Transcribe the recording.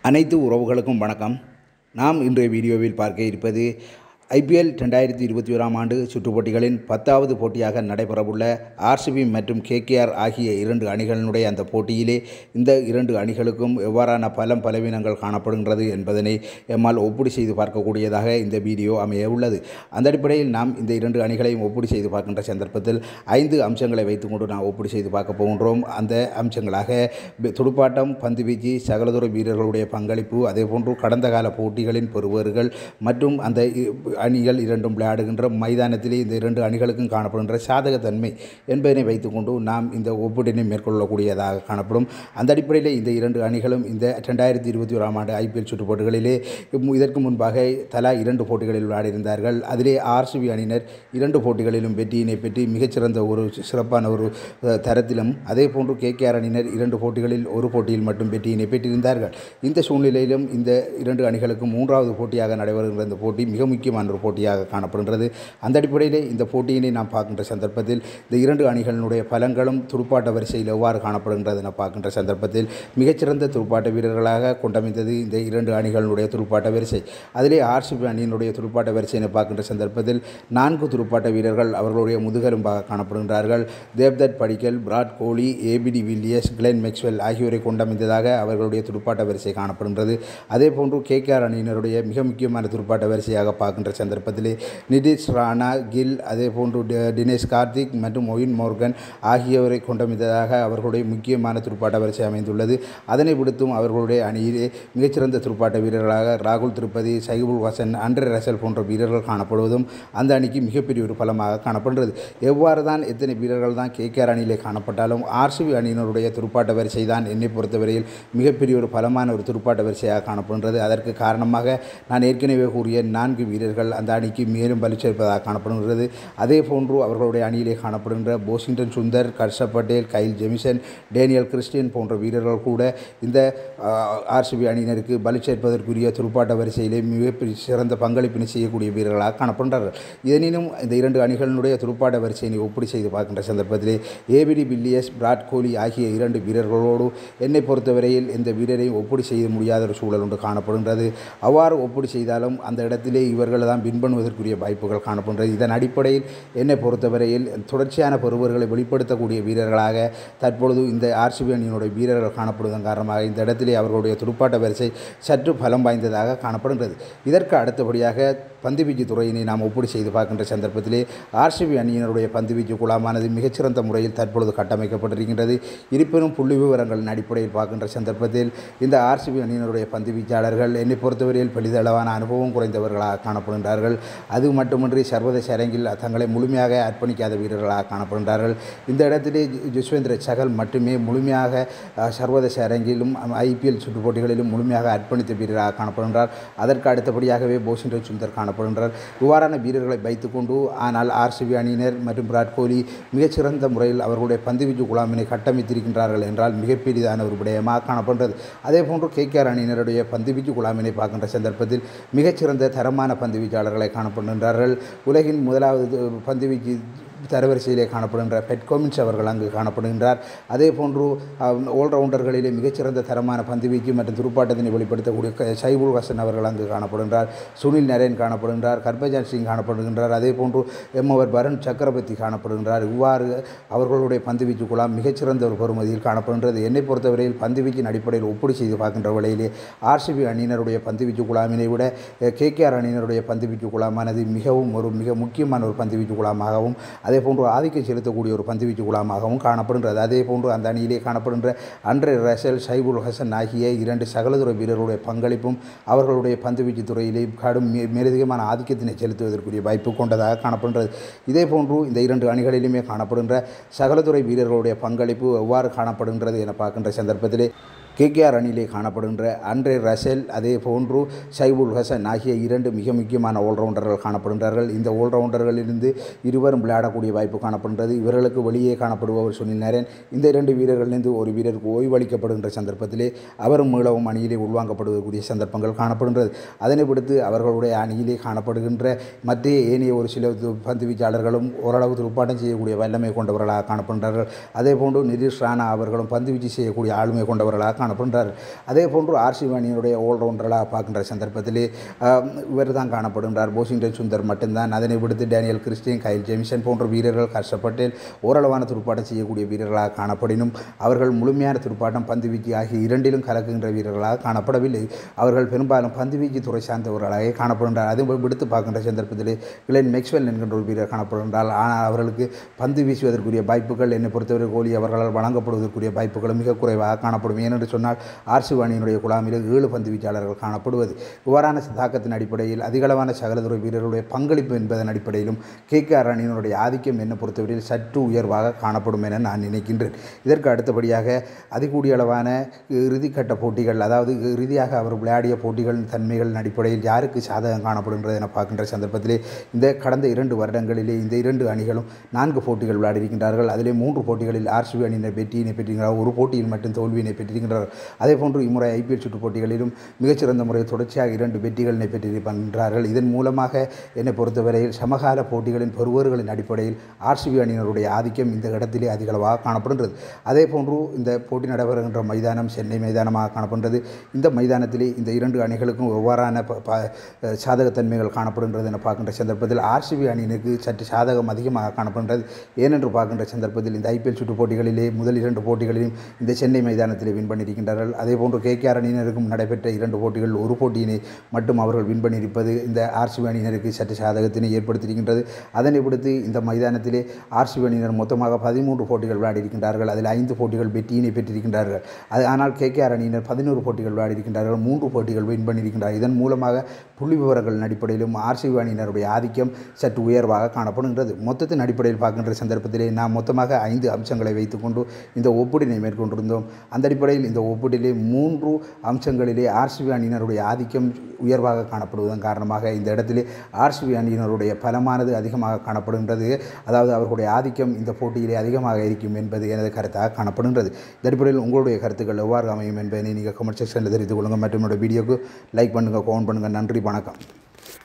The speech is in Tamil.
அனைத்து உறவுகளுக்கும் வணக்கம் நாம் இன்றைய வீடியோவில் பார்க்க இருப்பது ஐபிஎல் ரெண்டாயிரத்தி இருபத்தி ஓராம் ஆண்டு சுற்றுப் போட்டிகளின் பத்தாவது போட்டியாக நடைபெறவுள்ள ஆர்சிபி மற்றும் கேகேஆர் ஆகிய இரண்டு அணிகளினுடைய அந்த போட்டியிலே இந்த இரண்டு அணிகளுக்கும் எவ்வாறான பலம் பலவீனங்கள் காணப்படுகின்றது என்பதனை எம்மால் ஒப்புடி செய்து பார்க்கக்கூடியதாக இந்த வீடியோ அமைய உள்ளது அந்த அடிப்படையில் நாம் இந்த இரண்டு அணிகளையும் ஒப்புடி செய்து பார்க்கின்ற சந்தர்ப்பத்தில் ஐந்து அம்சங்களை வைத்துக்கொண்டு நாம் ஒப்புடி செய்து பார்க்க போகின்றோம் அந்த அம்சங்களாக பி- துடுப்பாட்டம் பந்துவீச்சு சகலதுறை வீரர்களுடைய பங்களிப்பு அதேபோன்று கடந்த கால போட்டிகளின் பெறுவர்கள் மற்றும் அந்த இ- அணிகள் இரண்டும் விளையாடுகின்ற மைதானத்திலே இந்த இரண்டு அணிகளுக்கும் காணப்படுகின்ற சாதகத்தன்மை என்பதனை வைத்துக்கொண்டு நாம் இந்த ஒப்பீட்டினை மேற்கொள்ளக்கூடியதாக காணப்படும் அந்த அடிப்படையில் இந்த இரண்டு அணிகளும் இந்த ரெண்டாயிரத்தி இருபத்தி ஓராம் ஆண்டு ஐபிஎல் சுற்றுப் போட்டிகளிலே இம் இதற்கு முன்பாக தலா இரண்டு போட்டிகளில் விளையாடியிருந்தார்கள் அதிலே ஆர்சிபி அணியினர் இரண்டு போட்டிகளிலும் வெற்றியினை பெற்று மிகச்சிறந்த ஒரு சிறப்பான ஒரு அஹ், தரத்திலும் அதே போன்று கேகேஆர் அணியினர் இரண்டு போட்டிகளில் ஒரு போட்டியில் மட்டும் வெற்றியினை பெற்றிருந்தார்கள் இந்த சூழ்நிலையிலும் இந்த இரண்டு அணிகளுக்கும் மூன்றாவது போட்டியாக நடைபெறுகின்ற இந்த போட்டி மிக முக்கியமான ஒரு போட்டியாக காணப்படுகின்றது அந்த அடிப்படையிலே இந்த போட்டியினை நாம் பார்க்கின்ற சந்தர்ப்பத்தில் இந்த இரண்டு அணிகளினுடைய பலங்களும் துடுப்பாட்ட வரிசையில் எவ்வாறு காணப்படுகின்றது என பார்க்கின்ற சந்தர்ப்பத்தில் மிகச்சிறந்த துடுப்பாட்ட வீரர்களாக கொண்டமைந்தது இந்த இரண்டு அணிகளினுடைய துடுப்பாட்ட வரிசை அதிலே ஆர்சிபி அணியினுடைய துடுப்பாட்ட வரிசையினை பார்க்கின்ற சந்தர்ப்பத்தில் நான்கு துடுப்பாட்ட வீரர்கள் அவர்களுடைய முதுகெலும்பாக காணப்படுகின்றார்கள் Devdutt Padikkal Virat Kohli AB de Villiers Glenn Maxwell ஆகியோரை கொண்டமைந்ததாக அவர்களுடைய துடுப்பாட்ட வரிசை காணப்படுகின்றது அதே போன்று கேகேஆர் அணியினருடைய மிக முக்கியமான துடுப்பாட்ட வரிசையாக பார்க்கின்ற சந்தர்ப்பத்திலே நிதிஷ் ராணா கில் அதே போன்று டி- தினேஷ் கார்த்திக் மற்றும் மொயின் மோர்கன் ஆகியோரை கொண்டமைந்ததாக அவர்களுடைய முக்கியமான துடுப்பாட்ட வரிசை அமைந்துள்ளது அதனை விடுத்தும் அவர்களுடைய அணியிலே மிகச்சிறந்த துடுப்பாட்ட வீரர்களாக ராகுல் திருப்பதி சைபுல் ஹசன் அண்ட்ரே ரசல் போன்ற வீரர்கள் காணப்படுவதும் அந்த அணிக்கு மிகப்பெரிய ஒரு பலமாக காணப்படுகிறது எவ்வாறு தான் எத்தனை வீரர்கள் தான் கேகேஆர் அணியிலே காணப்பட்டாலும் ஆர்சிபி அணியினருடைய துடுப்பாட்ட வரிசை தான் என்னை பொறுத்தவரையில் மிகப்பெரிய ஒரு பலமான ஒரு துடுப்பாட்ட வரிசையாக காணப்படுகிறது அதற்கு காரணமாக நான் ஏற்கனவே கூறிய நான்கு வீரர்கள் அந்த அணிக்கு மேலும் வலுச்சேர்ப்பதாக காணப்படுகிறது அதே போன்று அவர்களுடைய அணியிலே காணப்படுகின்ற Washington Sundar Harshal Patel Kyle Jamieson Daniel Christian போன்ற வீரர்கள் கூட இந்த ஆர்சிபி அணியினருக்கு பலி சேர்ப்பதற்குரிய துடுப்பாட்ட வரிசையிலே மிகப்பெரிய சிறந்த பங்களிப்பினை செய்யக்கூடிய வீரர்களாக காணப்படுகிறார்கள் இதனினும் இந்த இரண்டு அணிகளினுடைய துடுப்பாட்ட வரிசையினை ஒப்பீடு செய்து பார்க்கின்ற சந்தர்ப்பத்திலே ஏபிடி பில்லியஸ் பிராட் கோலி ஆகிய இரண்டு வீரர்களோடு என்னை பொறுத்தவரையில் இந்த வீரரையும் ஒப்பீடு செய்ய முடியாத ஒரு சூழல் ஒன்று காணப்படுகின்றது அவ்வாறு ஒப்பீடு செய்தாலும் அந்த இடத்திலே இவர்கள் தான் வின் பண்ணுவதற்குரிய வாய்ப்புகள் காணப்படுகிறது இதன் அடிப்படையில் என்னை பொறுத்தவரையில் தொடர்ச்சியான பெறுவர்களை வெளிப்படுத்தக்கூடிய வீரர்களாக தற்பொழுது இந்த ஆர்சிபி அணியினுடைய வீரர்கள் காணப்படுவதன் காரணமாக இந்த இடத்திலே அவர்களுடைய துடுப்பாட்ட வரிசை சற்று பலம் வாய்ந்ததாக காணப்படுகிறது இதற்கு அடுத்தபடியாக பந்துவீச்சு துறையினை நாம் ஒப்பீடு செய்து பார்க்கின்ற சந்தர்ப்பத்திலே ஆர்சிபி அணியினருடைய பந்துவீச்சு குழாமானது மிகச்சிறந்த முறையில் தற்பொழுது கட்டமைக்கப்பட்டிருக்கின்றது இருப்பினும் புள்ளி விவரங்களின் அடிப்படையில் பார்க்கின்ற சந்தர்ப்பத்தில் இந்த ஆர்சிபி அணியினருடைய பந்துவீச்சாளர்கள் என்னை பொறுத்தவரையில் பெரிதளவான அனுபவம் குறைந்தவர்களாக காணப்படுகின்றார்கள் அது மட்டுமின்றி சர்வதேச அரங்கில் தங்களை முழுமையாக அர்ப்பணிக்காத வீரர்களாக காணப்படுகின்றார்கள் இந்த இடத்திலே ஜு- ஜஸ்வேந்திர சகல் மட்டுமே முழுமையாக அஹ், சர்வதேச அரங்கிலும் ஐபிஎல் சுற்றுப் போட்டிகளிலும் முழுமையாக அர்ப்பணித்த வீரராக காணப்படுகின்றார் அதற்கு அடுத்தபடியாகவே போசிண்டன் சுந்தர் காணப்படுகின்றார் இவ்வாறான வீரர்களை வைத்துக்கொண்டு ஆனால் ஆர்சிபி அணியினர் மற்றும் விராட் கோலி மிகச்சிறந்த முறையில் அவர்களுடைய பந்துவீச்சு குழாமினை கட்டமைத்திருக்கின்றார்கள் என்றால் மிகப்பெரிதான ஒரு விடயமாக காணப்படுகிறது அதே போன்று கேகேஆர் அணியினருடைய பந்துவீச்சு குழாமினை பார்க்கின்ற சந்தர்ப்பத்தில் மிகச்சிறந்த தரமான பந்துவீச்சாளர்களை காணப்படுகின்றார்கள் உலகின் முதலாவது பந்துவீச்சு தரவரிசையிலே காணப்படுகின்ற பெட் கோமின்ஸ் அவர்கள் அங்கு காணப்படுகின்றார் அதே போன்று ஆல்ரவுண்டர்களிலே மிகச்சிறந்த தரமான பந்துவீச்சு மற்றும் துடுப்பாட்டத்தினை வெளிப்படுத்தக்கூடிய க- சைபுல் ஹசன் அவர்கள் அங்கு காணப்படுகின்றார் சுனில் நரேன் காணப்படுகின்றார் கர்பஜான் சிங் காணப்படுகின்றார் அதே போன்று எம்மவர் வருண் சக்கரவர்த்தி காணப்படுகின்றார் இவ்வாறு அவர்களுடைய பந்துவீச்சு குழாம் மிகச்சிறந்த ஒரு பெறுமதியில் காணப்படுகின்றது என்னை பொறுத்தவரையில் பந்துவீச்சின் அடிப்படையில் ஒப்பீடு செய்து பார்க்கின்ற வேளையிலே ஆர்சிபி அணியினருடைய பந்துவீச்சு குழாமினை விட கேகேஆர் அணியினருடைய பந்துவீச்சு குழாமானது மிகவும் ஒரு மிக முக்கியமான ஒரு பந்துவீச்சு குழாமாகவும் அதே போன்று ஆதிக்கம் செலுத்தக்கூடிய ஒரு பந்துவீச்சு குழாமாகவும் காணப்படுகின்றது அதே போன்று அந்த அணியிலே காணப்படுகின்ற அன்ரே ரசல் சைபுல் ஹசன் ஆகிய இரண்டு சகலதுறை வீரர்களுடைய பங்களிப்பும் அவர்களுடைய பந்துவீச்சு துறையிலே கடும் மே- மேலதிகமான ஆதிக்கத்தினை செலுத்துவதற்குரிய வாய்ப்பு கொண்டதாக காணப்படுகிறது இதே போன்று இந்த இரண்டு அணிகளிலுமே காணப்படுகின்ற சகலதுறை வீரர்களுடைய பங்களிப்பு எவ்வாறு காணப்படுகின்றது என பார்க்கின்ற சந்தர்ப்பத்திலே கேகேஆர் அணியிலே காணப்படுகின்ற அன்ரே ரசல் அதே போன்று சைபுல் ஹசன் ஆகிய இரண்டு மிக முக்கியமான ஆல்ரவுண்டர்கள் காணப்படுகின்றார்கள் இந்த ஆல்ரவுண்டர்களிலிருந்து இருவரும் விளையாடக்கூடிய வாய்ப்பு காணப்படுகின்றது இவர்களுக்கு வெளியே காணப்படுபவர் சுனில் நரேன் இந்த இரண்டு வீரர்களிலிருந்து ஒரு வீரருக்கு ஓய்வளிக்கப்படுகின்ற சந்தர்ப்பத்திலே அவரும் மீளவும் அணியிலே உள்வாங்கப்படுவதற்குரிய சந்தர்ப்பங்கள் காணப்படுகின்றது அதனை விடுத்து அவர்களுடைய அணியிலே காணப்படுகின்ற மற்ற ஏனைய ஒரு சில து- பந்து வீச்சாளர்களும் ஓரளவு துடுப்பாட்டம் செய்யக்கூடிய வல்லமை கொண்டவர்களாக காணப்படுகின்றார்கள் அதே போன்று நிதிஷ் ராணா அவர்களும் பந்து வீச்சு செய்யக்கூடிய ஆளுமை கொண்டவர்களாக காணப்படுகிறார் அதே போன்று ஆர்சிபி அணியினுடைய ஆல்ரவுண்டர்களாக பார்க்கின்ற சந்தர்ப்பத்திலே இவர் தான் காணப்படுகின்றார் போசிங்டன் சுந்தர் மட்டும்தான் அதனை விடுத்து டேனியல் கிறிஸ்டியன் கைல் ஜெமிசன் போன்ற வீரர்கள் ஹர்ஷ பட்டேல் ஓரளவான துடுப்பாட்டம் செய்யக்கூடிய வீரர்களாக காணப்படினும் அவர்கள் முழுமையான துடுப்பாட்டம் பந்து வீச்சு ஆகிய இரண்டிலும் கலக்குகின்ற வீரர்களாக காணப்படவில்லை அவர்கள் பெரும்பாலும் பந்து வீச்சு துறை சார்ந்தவர்களாக காணப்படுகின்றார் அதை விடுத்து பார்க்கின்ற சந்தர்ப்பத்திலே கிளென் மெக்ஸ்வெல் என்கின்ற ஒரு வீரர் காணப்படுகின்றார் ஆனால் அவர்களுக்கு பந்து வீசுவதற்குரிய வாய்ப்புகள் என்னை பொறுத்தவரை கோலி அவர்களால் வழங்கப்படுவதற்குரிய வாய்ப்புகளும் மிக குறைவாக காணப்படும் ஏனென்று சொன்னால் ஆர்சி அணியினுடைய குழாமில் ஏழு பந்து வீச்சாளர்கள் காணப்படுவது இவ்வாறான தாக்கத்தின் அடிப்படையில் அதிகளவான சகலதுறை வீரர்களுடைய பங்களிப்பு என்பதன் அடிப்படையிலும் கேகேஆர் அணியினுடைய ஆதிக்கம் என்னை பொறுத்தவரையில் சற்று உயர்வாக காணப்படும் என நான் நினைக்கின்றேன் இதற்கு அடுத்தபடியாக அதிகூடிய அளவான இறுதிக்கட்ட போட்டிகள் அதாவது இறுதியாக அவர் விளையாடிய போட்டிகளின் தன்மைகளின் அடிப்படையில் யாருக்கு சாதகம் காணப்படுகின்றது என பார்க்கின்ற சந்தர்ப்பத்திலே இந்த கடந்த இரண்டு வருடங்களிலே இந்த இரண்டு அணிகளும் நான்கு போட்டிகள் விளையாடியிருக்கின்றார்கள் அதிலே மூன்று போட்டிகளில் ஆர்சிபி அணியினர் வெற்றியினை பெற்றிருக்கிறார் ஒரு போட்டியில் மட்டும் தோல்வியினை பெற்றிருக்கின்றார் அதே போன்று இம்முறை ஐபிஎல் சுற்று போட்டிகளிலும் மிகச்சிறந்த முறையில் தொடர்ச்சியாக இரண்டு வெற்றிகளினை பெற்றிருக்கின்றார்கள் இதன் மூலமாக என்னை பொறுத்தவரையில் சமகால போட்டிகளின் பெறுவர்களின் அடிப்படையில் ஆர்சிபி அணியினருடைய ஆதிக்கம் இந்த இடத்திலே அதிகளவாக காணப்படுகின்றது அதே போன்று இந்த போட்டி நடைபெறுகின்ற மைதானம் சென்னை மைதானமாக காணப்படுகிறது இந்த மைதானத்திலே இந்த இரண்டு அணிகளுக்கும் எவ்வாறான ப- ப- சாதகத்தன்மைகள் காணப்படுகின்றது என பார்க்கின்ற சந்தர்ப்பத்தில் ஆர்சிபி அணியினருக்கு சற்று சாதகம் அதிகமாக காணப்படுகின்றது ஏனென்று பார்க்கின்ற சந்தர்ப்பத்தில் இந்த ஐபிஎல் சுற்று போட்டிகளிலே முதல் இரண்டு போட்டிகளிலும் இந்த சென்னை மைதானத்திலே வின் பண்ணியிருக்கின்றார்கள் அதே போன்று கேகேஆர் அணியினருக்கும் நடைபெற்ற இரண்டு போட்டிகள் ஒரு போட்டியினை மட்டும் அவர்கள் வின் பண்ணியிருப்பது இந்த ஆர்சிபி அணியினருக்கு சற்று சாதகத்தினை ஏற்படுத்தியிருக்கின்றது அதனை விடுத்து இந்த மைதானத்திலே ஆர்சிபி அணியினர் மொத்தமாக பதிமூன்று போட்டிகள் விளையாடியிருக்கின்றார்கள் அதில் ஐந்து போட்டிகள் வெற்றியினை பெற்றிருக்கின்றார்கள் அது ஆனால் கேகேஆர் அணியினர் பதினோரு போட்டிகள் விளையாடியிருக்கின்றார்கள் மூன்று போட்டிகள் வின் பண்ணியிருக்கின்றார்கள் இதன் மூலமாக புள்ளி விவரங்களின் அடிப்படையிலும் ஆர்சிபி அணியினருடைய ஆதிக்கம் சற்று உயர்வாக காணப்படுகின்றது மொத்தத்தின் அடிப்படையில் பார்க்கின்ற சந்தர்ப்பத்திலே நாம் மொத்தமாக ஐந்து அம்சங்களை வைத்துக்கொண்டு இந்த ஒப்பீடினை மேற்கொண்டிருந்தோம் அந்த அடிப்படையில் இந்த ஒப்பீட்டிலே மூன்று அம்சங்களிலே ஆர்சிபி அணியினருடைய ஆதிக்கம் உயர்வாக காணப்படுவதன் காரணமாக இந்த இடத்திலே ஆர்சிபி அணியினருடைய பலமானது அதிகமாக காணப்படுகின்றது அதாவது அவர்களுடைய ஆதிக்கம் இந்த போட்டியிலே அதிகமாக இருக்கும் என்பது எனது கருத்தாக காணப்படுகின்றது இந்த அடிப்படையில் உங்களுடைய கருத்துக்கள் எவ்வாறு அமையும் என்பதை நீங்கள் கமெண்ட் செக்ஷனில் தெரிவித்துக் கொள்ளுங்கள் மற்றும் என்னோட வீடியோக்கு லைக் பண்ணுங்கள் கமெண்ட் பண்ணுங்கள் நன்றி வணக்கம்